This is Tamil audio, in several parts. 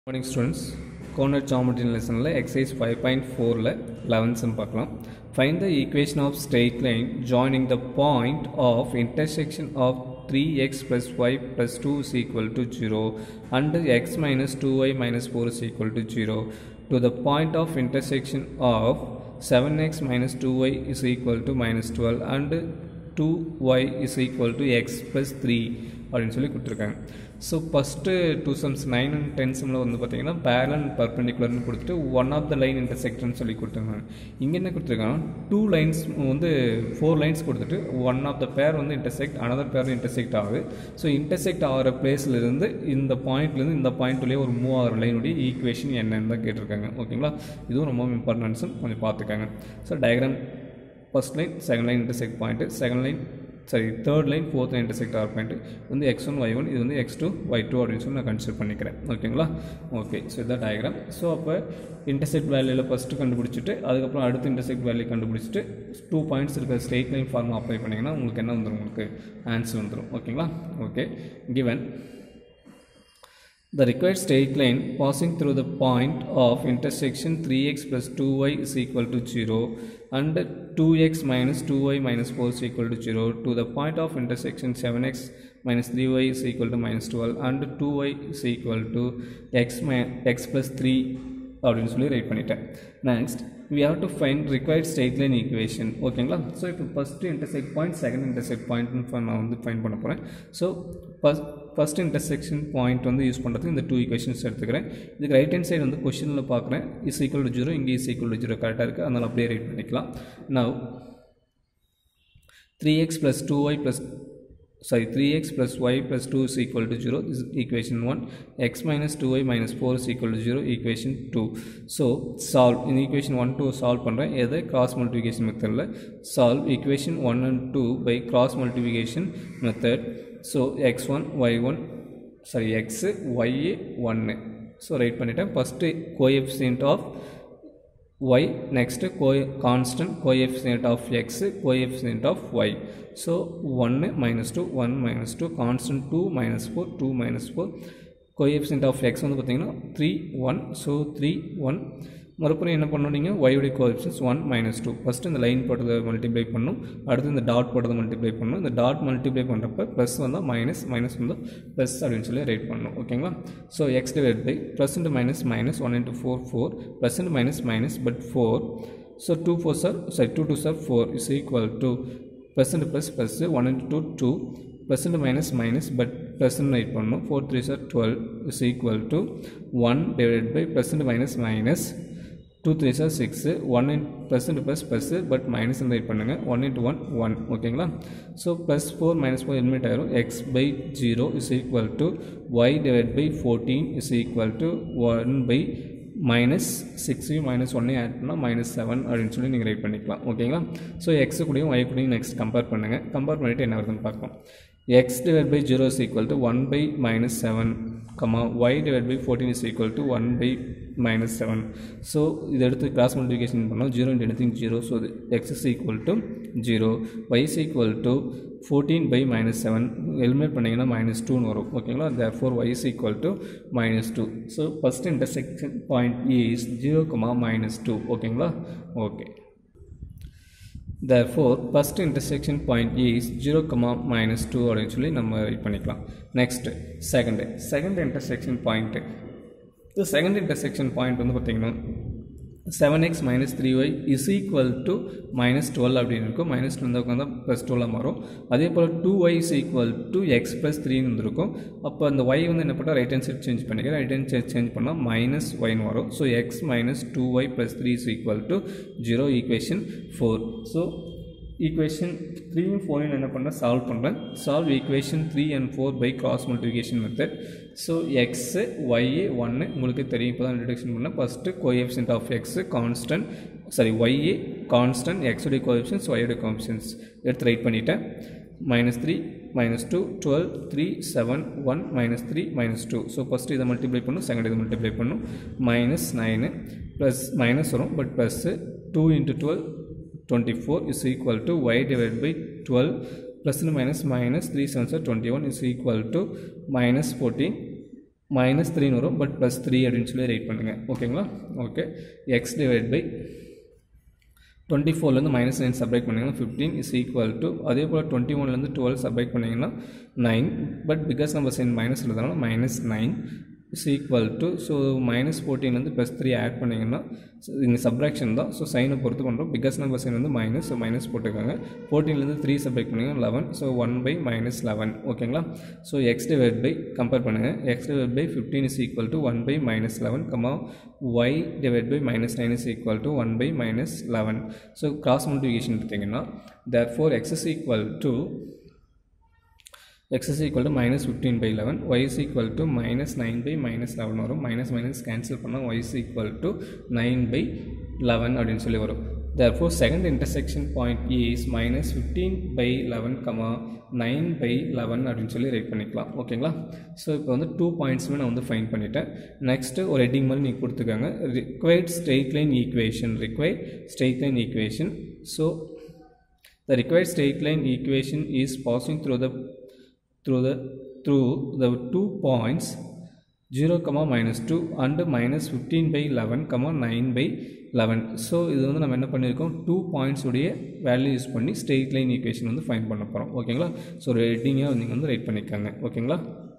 மார்னிங் ஸ்டூடெண்ட்ஸ் கோனர் ஜாமெட்ரி லெசனில் எக்ஸசைஸ் ஃபைவ் பாயிண்ட் ஃபோரில் லெவன்ஸ்னு பார்க்கலாம் find the equation of straight line joining the point of intersection of three x plus y plus two is equal to zero and x minus two y minus four is equal to zero to the point of intersection of seven x minus two y is equal to minus twelve and two y is equal to x plus three அப்படின்னு சொல்லி கொடுத்துருக்காங்க so first two sums nine and ten சம்மில் வந்து பார்த்தீங்கன்னா பேரல் பர்பெண்டிகுலர்னு கொடுத்துட்டு ஒன் ஆஃப் த லைன் இன்டர்செக்ட்னு சொல்லி கொடுத்துருக்காங்க இங்கே என்ன கொடுத்துருக்காங்க டூ லைன்ஸ் வந்து ஃபோர் லைன்ஸ் கொடுத்துட்டு ஒன் ஆஃப் த பேர் வந்து இன்டர்செக்ட் அனதர் பேர் இன்டர்செக்ட் ஆகுது ஸோ இன்டர்செக்ட் ஆகிற பிளேஸ்லேருந்து இந்த பாயிண்ட்லேருந்து இந்த பாயிண்ட்லேயே ஒரு மூவ் ஆகிற லைனுடைய ஈக்குவேஷன் என்னன்னு தான் கேட்டிருக்காங்க ஓகேங்களா இதுவும் ரொம்ப இம்பார்ட்டன்ஸும் கொஞ்சம் பார்த்துக்காங்க so diagram first line second line intersect point second line sorry third line fourth line intersect or point வந்து எக்ஸ் ஒன் ஒய் ஒன் இது வந்து எக்ஸ் டூ ஒய் டூ அப்படின்னு சொல்லி நான் கன்சிடர் பண்ணிக்கிறேன் ஓகேங்களா ஓகே ஸோ இதான் டயக்ராம் ஸோ அப்போ இன்டர்செக்ட் வேல்யூவில் ஃபஸ்ட்டு கண்டுபிடிச்சிட்டு அதுக்கப்புறம் அடுத்து இன்டர்செக்ட் வேல்யூ கண்டுபிடிச்சிட்டு டூ பாயிண்ட்ஸ் இருக்கிற ஸ்ட்ரெயிட் லைன் ஃபார்ம் அப்ளை பண்ணிங்கன்னா உங்களுக்கு என்ன வந்துடும் உங்களுக்கு ஆன்சர் வந்துடும் ஓகேங்களா okay given The required straight line passing through the point of intersection 3x plus 2y is equal to 0 and 2x minus 2y minus 4 is equal to 0 to the point of intersection 7x minus 3y is equal to minus 12 and 2y is equal to x, mi- x plus 3 அப்படின்னு சொல்லி ரைட் பண்ணிட்டேன் next we have to find required straight line equation ஓகேங்களா ஸோ இப்போ first intersect point second intersect பாயிண்ட்னு நான் வந்து ஃபைண்ட் பண்ண போகிறேன் so first first intersection point வந்து யூஸ் பண்ணுறதுக்கு இந்த டூ ஈக்குவேஷன்ஸ் எடுத்துக்கிறேன் இதுக்கு ரைட் ஹேண்ட் சைடு வந்து கொஷனில் பார்க்குறேன் இஸ் ஈக்குவல் டு ஜீரோ இங்கே இஸ் ஈக்குவல் டு ஜீரோ கரெக்டாக இருக்குது அதனால் அப்படியே ரைட் பண்ணிக்கலாம் now three x plus two y plus sorry 3x plus y plus 2 is equal to 0 this is equation 1 x minus 2y minus 4 is equal to 0 equation 2 so solve in equation 1 2 solve பண்ணுறேன் எதை cross multiplication மெத்தடில் solve equation 1 and 2 by cross multiplication method so x1 y1 sorry x y 1 so right பண்ணிட்டேன் first coefficient of y next co constant coefficient of x coefficient of y so 1 minus 2 1 minus 2 constant 2 minus 4 2 minus 4 coefficient of x வந்து பார்த்தீங்கன்னா 3 1 so 3 1 மறுபடியும் என்ன பண்ணணும் நீங்கள் ஒய்யுடைய coefficients one minus two first இந்த லைன் போட்டதை மல்டிப்ளை பண்ணும் அடுத்து இந்த டாட் போட்டதை மல்டிப்ளை பண்ணணும் இந்த டாட் மல்டிப்ளை பண்ணுறப்ப ப்ளஸ் வந்தால் மைனஸ் மைனஸ் வந்தால் ப்ளஸ் அப்படின்னு சொல்லி ரைட் பண்ணணும் ஓகேங்களா so x divide by plus into minus minus one into four four plus into minus minus but four so two four are sorry two two are four is equal to plus into plus plus one into two two plus into minus minus but ப்ளஸ்ன்னு ரைட் பண்ணணும் four three are twelve is equal to one divide by plus into minus minus two three are six one in plus into plus plus but minus write பண்ணுங்கள் ஒன் இன்ட்டு ஒன் ஒன் ஓகேங்களா so plus four minus four eliminate ஆயிரும் x by zero is equal to y divide by fourteen is equal to one by minus சிக்ஸையும் மைனஸ் ஒன்னையும் ஆட் பண்ணால் மைனஸ் செவன் அப்படின்னு சொல்லி நீங்கள் ரைட் பண்ணிக்கலாம் ஓகேங்களா ஸோ எக்ஸு கூடயும் ஒய் கூடயும் நெக்ஸ்ட் கம்பேர் பண்ணுங்கள் கம்பேர் பண்ணிவிட்டு என்ன வருதுன்னு பார்க்கலாம் x divided by 0 is equal to 1 by minus 7 comma y divided by 14 is equal to 1 by minus 7 so இது எடுத்து cross multiplication பண்ணோம் 0 into anything 0 so the x is equal to 0 y is equal to 14 by minus 7 eliminate பண்ணிங்கன்னா மைனஸ் டூன்னு வரும் ஓகேங்களா therefore y is equal to minus 2 so first intersection point is 0 comma minus 2 ஓகேங்களா okay therefore first intersection point is 0 comma minus 2 அப்படின்னு சொல்லி நம்ம ரைட் பண்ணிக்கலாம் next second second intersection point இந்த செகண்ட் இன்டர்செக்ஷன் பாயிண்ட் வந்து பார்த்திங்கன்னா seven x minus three y is equal to minus twelve அப்படின்னு இருக்கும் மைனஸ் டூ வந்து உட்காந்தா ப்ளஸ் டுவெல்லாக மாறும் அதே போல் two y is equal to x plus த்ரீன்னு இருந்திருக்கும் அப்போ அந்த ஒய் வந்து என்ன பண்ணால் ரைட் ஹேண்ட் சைட் சேஞ்ச் பண்ணிக்கிறேன் ரைட் ஹேண்ட் சைட் சேஞ்ச் பண்ணால் மைனஸ் ஒய்னு வரும் so x minus two y plus three is equal to zero equation four so equation த்ரீயும் ஃபோரையும் என்ன பண்ணுறேன் சால்வ் பண்ணுறேன் solve equation three and four by cross multiplication method so x ஒய்ஏ ஒன்று உங்களுக்கு தெரியும் இப்போ தான் இன்ட்ரடக்ஷன் பண்ணேன் first coefficient of x constant sorry ஒய்ஏ கான்ஸ்டன்ட் எக்ஸுடைய கோஎஃபிஷியன்ஸ் ஒய்யுடைய கோஎஃபிஷியன்ஸ் எடுத்து ரைட் பண்ணிட்டேன் minus three minus two twelve three seven one minus three minus two so first இதை மல்டிப்ளை பண்ணும் செகண்ட் இதை மல்டிப்ளை பண்ணும் மைனஸ் நைனு ப்ளஸ் மைனஸ் வரும் but plus two into twelve 24 is equal to y divided by 12 plus and minus minus 3 7 are 21 is equal to minus 14 minus த்ரீன்னு வரும் பட் ப்ளஸ் த்ரீ அப்படின்னு சொல்லி ரைட் பண்ணுங்கள் ஓகேங்களா okay x divide by twenty ஃபோர்லேருந்து மைனஸ் நைன் சப்ரேட் பண்ணிங்கன்னா ஃபிஃப்டீன் இஸ் ஈக்குவல் டு அதே போல் டுவெண்ட்டி ஒன்லேருந்து டுவெல் சப்ரேட் பண்ணிங்கன்னா நைன் பட் பிகாஸ் நம்ம சைன் மைனஸ் இருக்கிறதுனால minus nine is equal to so minus ஃபோர்டீன்லேருந்து ப்ளஸ் த்ரீ ஆட் பண்ணிங்கன்னா இந்த சப்ராக்ஷன் தான் ஸோ சைனை பொறுத்து பண்ணுறோம் பிகாஸ் நம்பர் சைன் வந்து மைனஸ் ஸோ மைனஸ் போட்டுருக்காங்க ஃபோர்டீன்லேருந்து த்ரீ சப்ரேட் பண்ணிங்கன்னா eleven so one by minus eleven ஓகேங்களா so x divide by compare பண்ணுங்கள் x divide by fifteen is equal to one by minus eleven comma y divide by minus nine is equal to one by minus eleven so cross multiplication எடுத்திங்கன்னா therefore x is equal to x is equal to minus 15 by 11 y is equal to minus 9 by minus 11 வரும் minus minus cancel பண்ணால் y is equal to 9 by 11 அப்படின்னு சொல்லி வரும் therefore second intersection point is minus 15 by 11 comma 9 by 11 அப்படின்னு சொல்லி ரைட் பண்ணிக்கலாம் ஓகேங்களா ஸோ இப்போ வந்து டூ பாயிண்ட்ஸுமே நான் வந்து ஃபைன் பண்ணிட்டேன் நெக்ஸ்ட்டு ஒரு ஹெட்டிங் மாதிரி நீங்கள் கொடுத்துருக்காங்க required straight line equation required straight line equation so the required straight line equation is passing through the through the through the two points 0 comma minus 2 and minus 15 by 11 comma 9 by 11 ஸோ இது வந்து நம்ம என்ன பண்ணியிருக்கோம் டூ பாயிண்ட்ஸ் உடைய வேல்யூ யூஸ் பண்ணி ஸ்ட்ரெயிட் லைன் ஈக்குவேஷன் வந்து ஃபைன் பண்ண போகிறோம் ஓகேங்களா ஸோ ரெட்டிங்காக நீங்கள் வந்து ரைட் பண்ணிக்காங்க ஓகேங்களா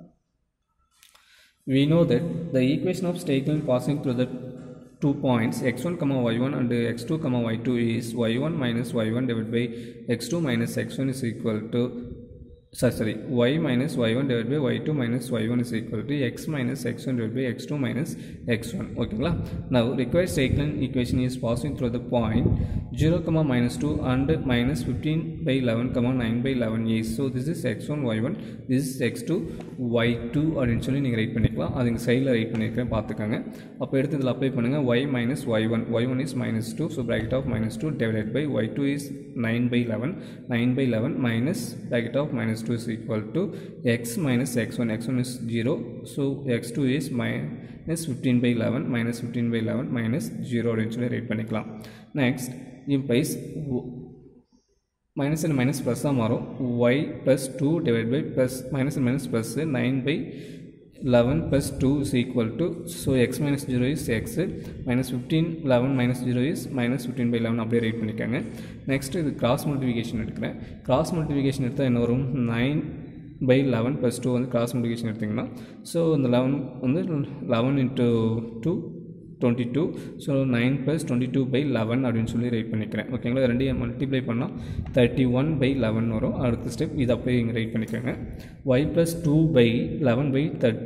we know that the equation of straight line passing through the two points x1 comma y1 and x2 comma y2 is y1 minus y1 divided by x2 minus x1 is equal to sorry sorry y minus y1 divided by y2 minus y1 is equal to x minus x1 divided by x2 minus x1 ஓகேங்களா now required straight line equation is passing through the point 0 comma minus 2 and minus 15 by 11 comma 9 by 11 is so this is x1 y1 this is x2 y2 அப்படின்னு சொல்லி நீங்கள் ரைட் பண்ணிக்கலாம் அது இங்கே சைடில் ரைட் பண்ணியிருக்கேன் பார்த்துக்கோங்க அப்போ எடுத்து இதில் அப்ளை பண்ணுங்கள் y minus y1 y1 is minus 2 so bracket of minus 2 divided by y2 is 9 by 11 9 by 11 minus bracket of minus 2 is equal to x minus x1 x1 is 0 so x2 is minus 15 by 11 minus 15 by 11 minus 0 அப்படின்னு சொல்லி ரைட் பண்ணிக்கலாம் next implies minus and minus ப்ளஸ்ஸாக மாறும் y plus two divide by plus minus and minus plus nine by eleven plus two is equal to so x minus zero is x minus fifteen eleven minus zero is minus fifteen by eleven அப்படியே ரைட் பண்ணிக்காங்க நெக்ஸ்ட் இது கிராஸ் மல்டிஃபிகேஷன் எடுக்கிறேன் கிராஸ் மல்டிஃபிகேஷன் எடுத்தால் என்ன வரும் nine by eleven plus two வந்து கிராஸ் மல்டிஃபிகேஷன் எடுத்திங்கன்னா ஸோ இந்த லெவன் வந்து eleven into two twenty two so nine plus twenty two by eleven அப்படின்னு சொல்லி ரைட் பண்ணிக்கிறேன் ஓகேங்களா ரெண்டையும் மல்டிப்ளை பண்ணால் தேர்ட்டி ஒன் பை லெவன் வரும் அடுத்த ஸ்டெப் இதை அப்படியே இங்கே ரைட் பண்ணிக்கோங்க y plus two by eleven by third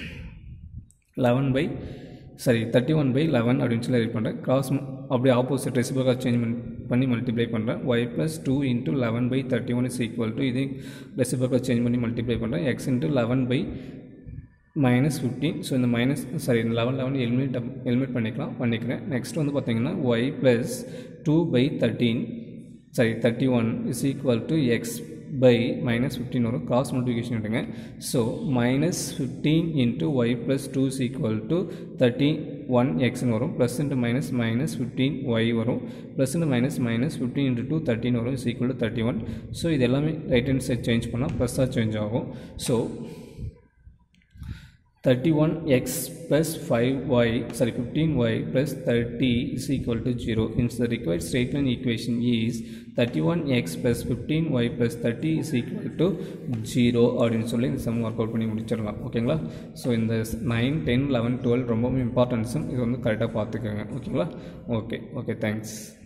eleven by சரி தேர்ட்டி ஒன் பை லெவன் அப்படின்னு சொல்லி ரைட் பண்ணுறேன் கிராஸ் அப்படியே ஆப்போசிட் ரெசிபிளாக சேஞ்ச் பண்ணி பண்ணி மல்டிப்ளை பண்ணுறேன் y plus two into eleven by thirty one is equal to இது ரெசிபிளாக சேஞ்ச் பண்ணி மல்டிப்ளை பண்ணுறேன் x into eleven by minus fifteen so இந்த மைனஸ் சாரி இந்த லெவன் லெவன் எலிமினேட் எலிமினேட் பண்ணிக்கலாம் பண்ணிக்கிறேன் நெக்ஸ்ட் வந்து பார்த்தீங்கன்னா y plus two by thirteen sorry thirty one is equal to x by minus fifteen வரும் கிராஸ் மல்டிபிகேஷன் எடுங்க so minus fifteen into y plus two is equal to thirty one எக்ஸ்னு வரும் plus into minus minus fifteen y வரும் plus into minus minus fifteen into two thirteen வரும் is equal to thirty one so இது எல்லாமே ரைட் ஹேண்ட் சைட் சேஞ்ச் பண்ணால் ப்ளஸ்ஸாக சேஞ்ச் ஆகும் so 31x plus 5y sorry 15y plus 30 is equal to 0 hence the required straight line equation is 31x plus 15y plus 30 is equal to 0 அப்படின்னு சொல்லி இந்த சம் ஒர்க் அவுட் பண்ணி முடிச்சிடலாம் ஓகேங்களா ஸோ இந்த நைன் டென் லெவன் டுவெல் ரொம்பவும் இம்பார்ட்டன்ஸும் இது வந்து கரெக்டாக பார்த்துக்கோங்க ஓகேங்களா ஓகே ஓகே தேங்க்ஸ்